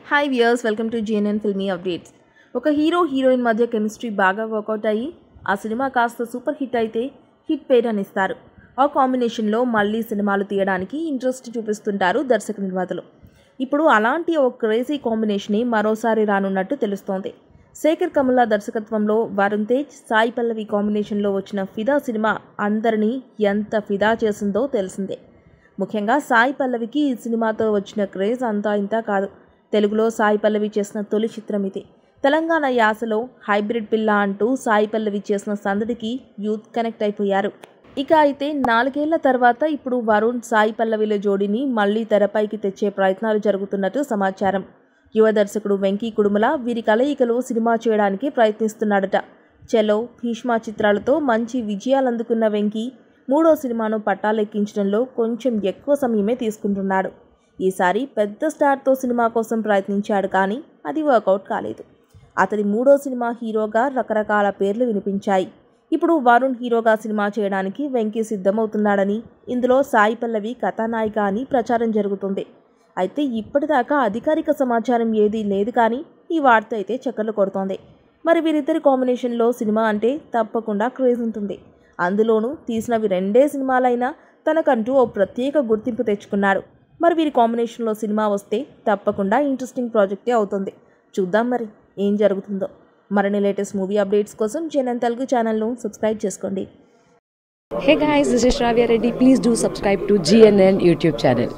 Hi viewers welcome to GNN filmy updates ఒక hero heroine మధ్య chemistry బాగా work out అయ్యి ఆ సినిమా కాస్త సూపర్ హిట్ అయితే హిట్ పేరు అని ఇస్తారు ఆ కాంబినేషన్లో మళ్ళీ సినిమాలు తీయడానికి ఇంట్రెస్ట్ చూపిస్తుంటారు దర్శక నిర్మాతలు ఇప్పుడు అలాంటి ఓ క్రేజీ కాంబినేషనే మరోసారి రానున్నట్టు తెలుస్తోంది శేఖర్ కమల దర్శకత్వంలో వరుణ్ తేజ్ సాయి పల్లవి కాంబినేషన్లో వచ్చిన ఫిదా సినిమా అందరినీ ఎంత ఫిదా చేసిందో తెలిసిందే ముఖ్యంగా సాయి పల్లవికి ఈ సినిమాతో వచ్చిన క్రేజ్ అంతా ఇంతా కాదు తెలుగులో సాయి పల్లవి చేసిన తొలి చిత్రం ఇది తెలంగాణ యాసలో హైబ్రిడ్ పిల్ల అంటూ సాయి పల్లవి చేసిన సందడికి యూత్ కనెక్ట్ అయిపోయారు ఇక అయితే నాలుగేళ్ల తర్వాత ఇప్పుడు వరుణ్ సాయి పల్లవిల జోడీని మళ్లీ తెరపైకి తెచ్చే ప్రయత్నాలు జరుగుతున్నట్టు సమాచారం యువ దర్శకుడు వెంకీ కుడుమల వీరి కలయికలో సినిమా చేయడానికి ప్రయత్నిస్తున్నాడట చెలో భీష్మా చిత్రాలతో మంచి విజయాలు అందుకున్న వెంకీ మూడో సినిమాను పట్టాలెక్కించడంలో కొంచెం ఎక్కువ సమయమే తీసుకుంటున్నాడు ఈసారి పెద్ద స్టార్తో సినిమా కోసం ప్రయత్నించాడు కానీ అది వర్కౌట్ కాలేదు అతడి మూడో సినిమా హీరోగా రకరకాల పేర్లు వినిపించాయి ఇప్పుడు వరుణ్ హీరోగా సినిమా చేయడానికి వెంకీ సిద్ధమవుతున్నాడని ఇందులో సాయి పల్లవి కథానాయిక అని ప్రచారం జరుగుతుంది అయితే ఇప్పటిదాకా అధికారిక సమాచారం ఏదీ లేదు కానీ ఈ వార్త అయితే చక్కర్లు కొడుతోంది మరి వీరిద్దరి కాంబినేషన్లో సినిమా అంటే తప్పకుండా క్రేజ్ ఉంటుంది అందులోనూ తీసినవి రెండే సినిమాలైనా తనకంటూ ఓ ప్రత్యేక గుర్తింపు తెచ్చుకున్నాడు మరి వీరి కాంబినేషన్లో సినిమా వస్తే తప్పకుండా ఇంట్రెస్టింగ్ ప్రాజెక్టే అవుతుంది చూద్దాం మరి ఏం జరుగుతుందో మరిన్ని లేటెస్ట్ మూవీ అప్డేట్స్ కోసం జనన్ తెలుగు ఛానల్ను సబ్స్క్రైబ్ చేసుకోండి Hey guys, this is Shravya Reddy. Please do subscribe to GNN YouTube channel.